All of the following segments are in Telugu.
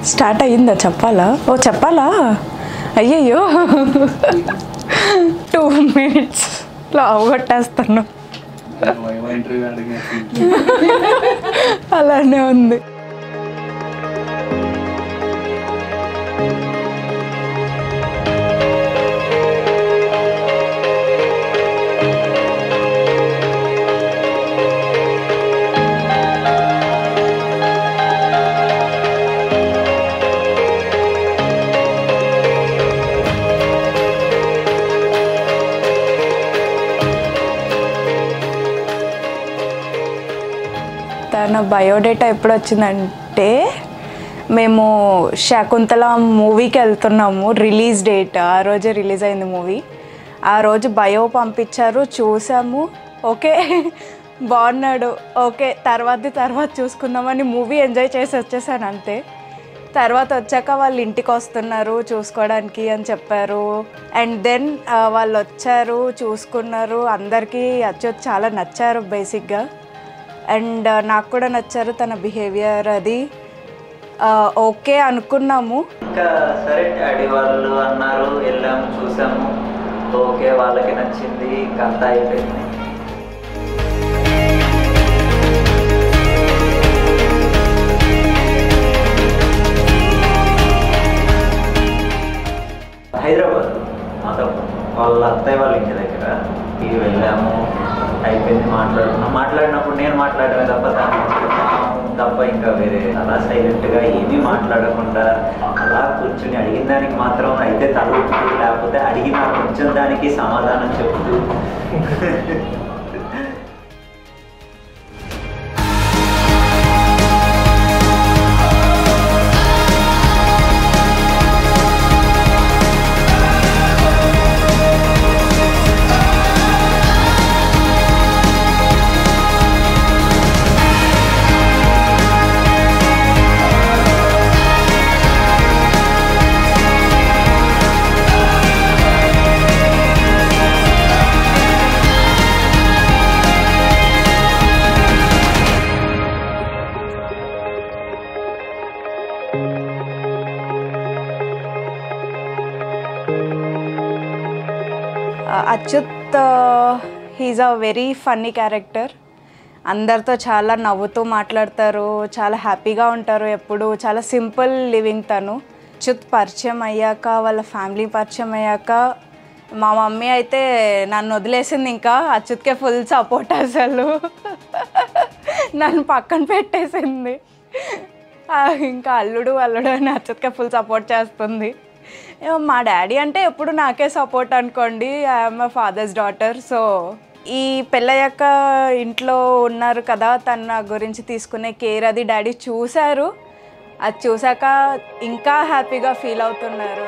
స్టార్ట్ అయ్యిందా చెప్పాలా ఓ చెప్పాలా అయ్యయ్యో టూ మినిట్స్లో అవగొట్టేస్తాను ఇంటర్వ్యూ అడిగా అలానే ఉంది తన బయోడేటా ఎప్పుడు వచ్చిందంటే మేము శకుంతల మూవీకి వెళ్తున్నాము రిలీజ్ డేట్ ఆ రోజే రిలీజ్ అయింది మూవీ ఆ రోజు బయో పంపించారు చూసాము ఓకే బాగున్నాడు ఓకే తర్వాత తర్వాత చూసుకుందామని మూవీ ఎంజాయ్ చేసి వచ్చేసాను అంతే తర్వాత వచ్చాక వాళ్ళు ఇంటికి వస్తున్నారు చూసుకోవడానికి అని చెప్పారు అండ్ దెన్ వాళ్ళు వచ్చారు చూసుకున్నారు అందరికీ అచ్చొచ్చి చాలా నచ్చారు బేసిక్గా అండ్ నాకు కూడా నచ్చారు తన బిహేవియర్ అది ఆ, ఓకే అనుకున్నాము ఇంకా సరే డాడీ వాళ్ళు అన్నారు వెళ్ళాము చూసాము ఓకే వాళ్ళకి నచ్చింది ఇంకా అంతా అయిపోయింది హైదరాబాద్ మాతో వాళ్ళ అత్తయ్య వాళ్ళ ఇంటి దగ్గర ఇక వెళ్ళాము అయిపోయింది మాట్లాడుకున్నాం మాట్లాడినప్పుడు నేను మాట్లాడమే తప్ప దాని తప్ప ఇంకా వేరే అలా సైలెంట్గా ఏమీ మాట్లాడకుండా అలా కూర్చుని అడిగిన దానికి మాత్రం అయితే తల ఊపుతూ, లేకపోతే అడిగిన కొంచెం దానికి సమాధానం చెప్తూ ఆ, Achyut he's a very funny character అందరితో చాలా నవ్వుతూ మాట్లాడతారు చాలా హ్యాపీగా ఉంటారు ఎప్పుడు చాలా సింపుల్ లివింగ్ తను అచ్యుత్ పరిచయం అయ్యాక వాళ్ళ ఫ్యామిలీ పరిచయం అయ్యాక మా మమ్మీ అయితే నన్ను వదిలేసింది ఇంకా అచ్యుత్కే ఫుల్ సపోర్ట్ అసలు నన్ను పక్కన పెట్టేసింది ఆ, ఇంకా అల్లుడు అల్లుడు అని అచ్యుత్కే ఫుల్ సపోర్ట్ చేస్తుంది ఏమో మా డాడీ అంటే ఎప్పుడు నాకే సపోర్ట్ అనుకోండి I'm my father's daughter so ఈ పెళ్ళయ్యాక ఇంట్లో ఉన్నారు కదా తన గురించి తీసుకునే కేర్ అది డాడీ చూశారు అది చూశాక ఇంకా హ్యాపీగా ఫీల్ అవుతున్నారు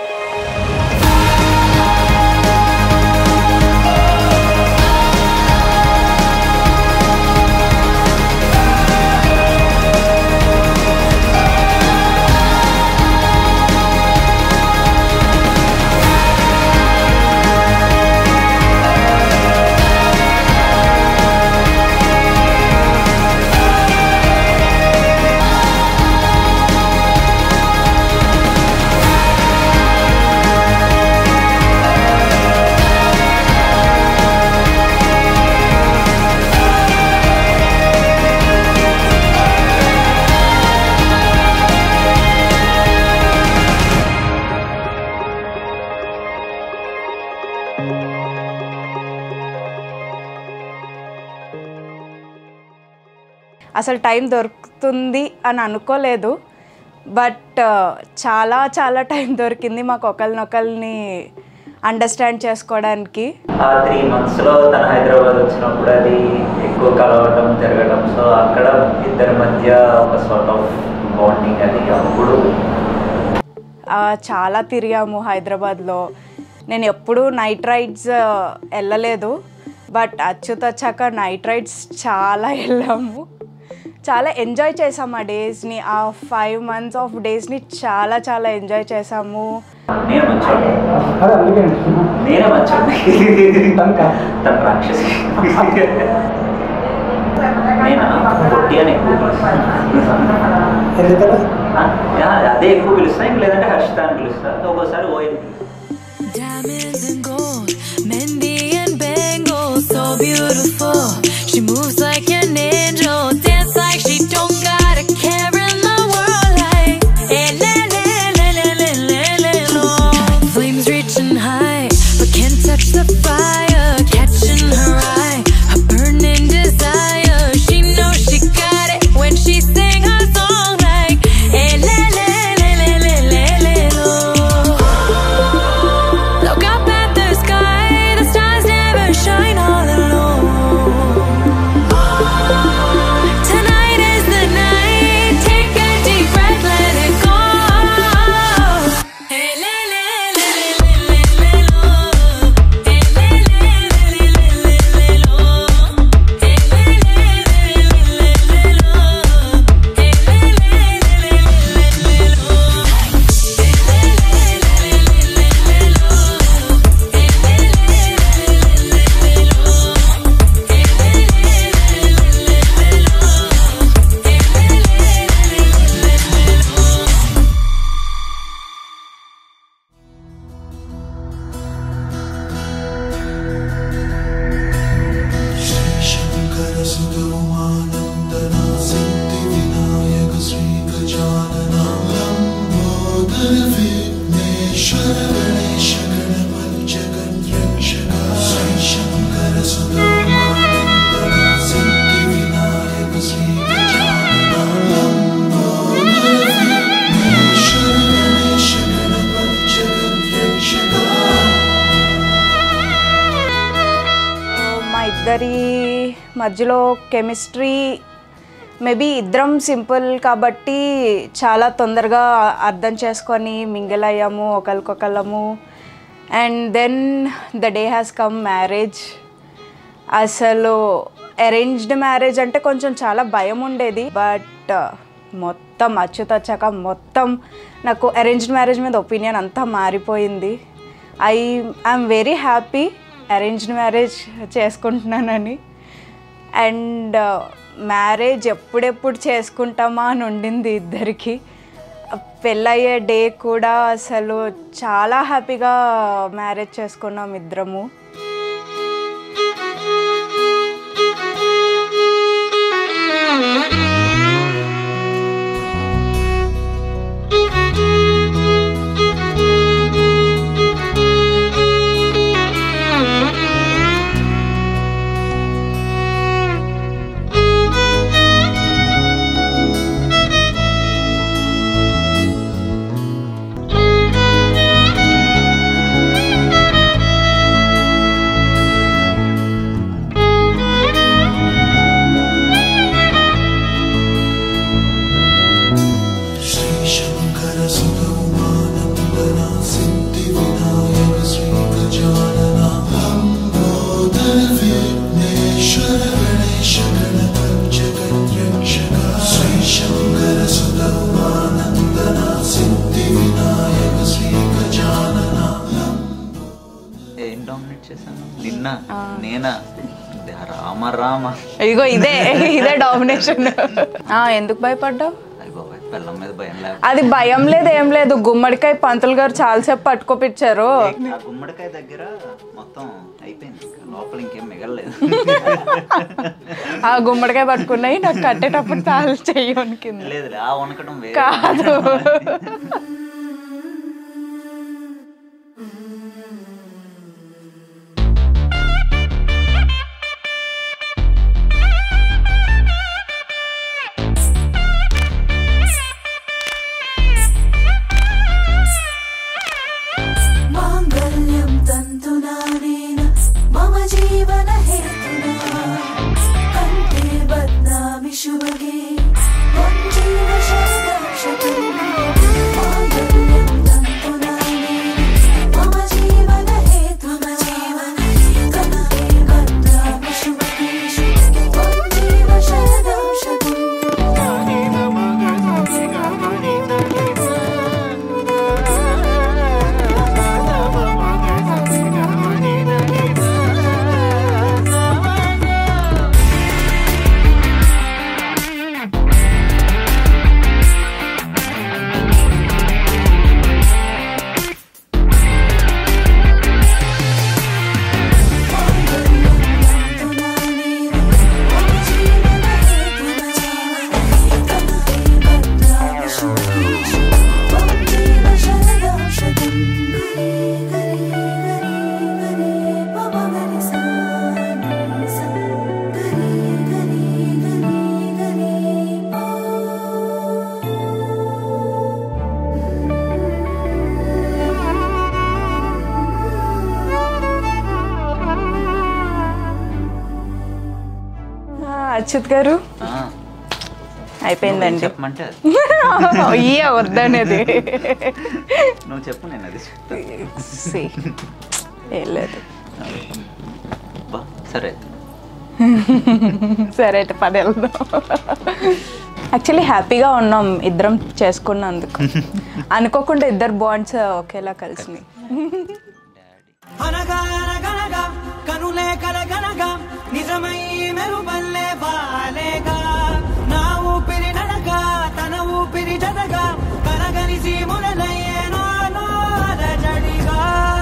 అసలు టైం దొరుకుతుంది అని అనుకోలేదు బట్ చాలా చాలా టైం దొరికింది మాకు ఒకరినొకరిని అండర్స్టాండ్ చేసుకోవడానికి ఆ త్రీ మంత్స్లో తన హైదరాబాద్ వచ్చినప్పుడు అది ఎక్కువ కలవటం తిరగటం సో అక్కడ ఇద్దరి మధ్య ఒక సార్ట్ ఆఫ్ బాండింగ్ అది అప్పుడు ఆ, చాలా తిరిగాము హైదరాబాద్లో నేను ఎప్పుడూ నైట్ రైడ్స్ వెళ్ళలేదు బట్ అచ్యుత్ వచ్చాక నైట్ రైడ్స్ చాలా వెళ్ళాము చాలా ఎంజాయ్ చేసాము ఆ డేస్ని ఆ ఫైవ్ మంత్స్ ఆఫ్ డేస్ని చాలా చాలా ఎంజాయ్ చేసాము నేను మంచోడు అదే అందుకే అంటున్నా. నేనే మంచోడు తనకా? తన రాక్షసి నేను పొట్టి అని ఎక్కువ ఎందుకలా ఆ, యా, అదే ఎక్కువ పిలుస్తా ఇంక లేదంటే హర్షిత అని పిలుస్తా ఒక్కోసారి ఓ అని Diamonds and gold, Mendy and bangles, so beautiful. She moves like an angel, dance like she don't got a care in the world. Like, eh, le, le, le, le, le, le, le, lo. Flames reaching high, but can't touch the fire, catching her eye, a burning desire. She knows she got it when she sing her song. Like, eh, le, le, le, le, le, le, le, lo. Look up at the sky, the stars never shine all alone. Tonight is the night, take a deep breath, let it go. Hey, le, le, le, le, le, le, le, lo. Hey, le, le, le, le, le, le, le, lo. Hey, le, le, le, le, le, le, lo. Hey, le, le, le, le, le, le, lo. Shankara సుగమానందనా సిద్ధి వినాయక శ్రీ గజాననం లంబోదర విఘ్నేశ్వర గణేశ గణపతి జగద్రక్షక శ్రీ శంకర సుగమానందనా సిద్ధి వినాయక శ్రీ గజాననం లంబోదర విఘ్నేశ్వర గణేశ గణపతి జగద్రక్షక మా ఇద్దరి మధ్యలో కెమిస్ట్రీ మేబీ ఇద్దరం సింపుల్ కాబట్టి చాలా తొందరగా అర్థం చేసుకొని మింగిల్ అయ్యాము ఒకరికొకళ్ళము and then the day has come marriage అసలు అరేంజ్డ్ మ్యారేజ్ అంటే కొంచెం చాలా భయం ఉండేది బట్ మొత్తం అచ్యుత వచ్చాక మొత్తం నాకు అరేంజ్డ్ మ్యారేజ్ మీద ఒపీనియన్ అంతా మారిపోయింది I I'm very happy arranged marriage చేసుకుంటున్నానని అండ్ మ్యారేజ్ ఎప్పుడెప్పుడు చేసుకుంటామా అని ఉండింది ఇద్దరికి పెళ్ళయ్యే డే కూడా అసలు చాలా హ్యాపీగా మ్యారేజ్ చేసుకున్నాం ఇద్దరము శ్రీ శంకర సుగమానందన సిద్ధి వినాయక శ్రీ గజానన లంబోదర విఘ్నేశ్వర గణేశ గణపతి జగద్రక్షక శ్రీ శంకర సుగమానందన సిద్ధి వినాయక శ్రీ గజానన ఏం డామినేట్ చేశాను నిన్న నేనా రామ రామ ఇగో ఇదే ఇదే డామినేషన్ ఎందుకు భయపడ్డావు అయ్య బాబాయ్ పిల్లం మీద భయం లేక అది భయం లేదు ఏం లేదు గుమ్మడికాయ పంతులు గారు చాలాసేపు పట్టుకోపిచ్చారు ఆ గుమ్మడికాయ దగ్గర మొత్తం అయిపోయింది ఇంకా లోపల ఇంకేం మిగలలేదు ఆ గుమ్మడికాయ పట్టుకున్నాయి నాకు కట్టేటప్పుడు తాళ్ళు చెయ్యి వణికింది లేదు ఆ వనకడం వేరే కాదు माङ्गल्यं तन्तुनानेन मम जीवन हेतुना कण्ठे बध्नामि शुभगे त्वं जीव शरदक्षतु माङ्गल्यं అచ్యుత్ గారు ఆ, అయిపోయిందండి చెప్పమంటే అది. అయ్యా వద్దనేది నువ్వు చెప్పు నేను అది చెప్తా See. ఏం లేదు బా, సరే సరే అయితే పది వెళ్దాం యాక్చువల్లీ హ్యాపీగా ఉన్నాం ఇద్దరం చేసుకున్నందుకు అనుకోకుండా ఇద్దరు బాండ్స్ ఒకేలా కలిసినాయి అనగా అనగనగా కనులే కలగనగా నిజమై మెరుపల్లే వాలేగా నా ఊపిరి నడక తన ఊపిరి జతగా కలగలిసి మొదలయ్యే నాలో అలజడిగా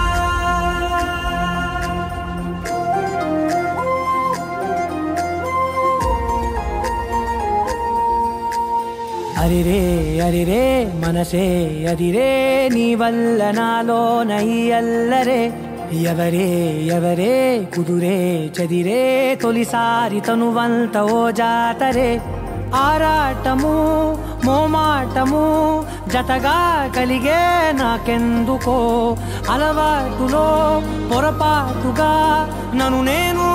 అరిరే అరిరే మనసే అదిరే నీ వల్ల నాలో నయ్యల్లరే ఎవరే ఎవరే కుదురే చదిరే తొలిసారి తనువంత ఓ జాతరే ఆరాటము మోమాటము జతగా కలిగే నాకెందుకో అలవాటులో పొరపాటుగా నన్ను నేను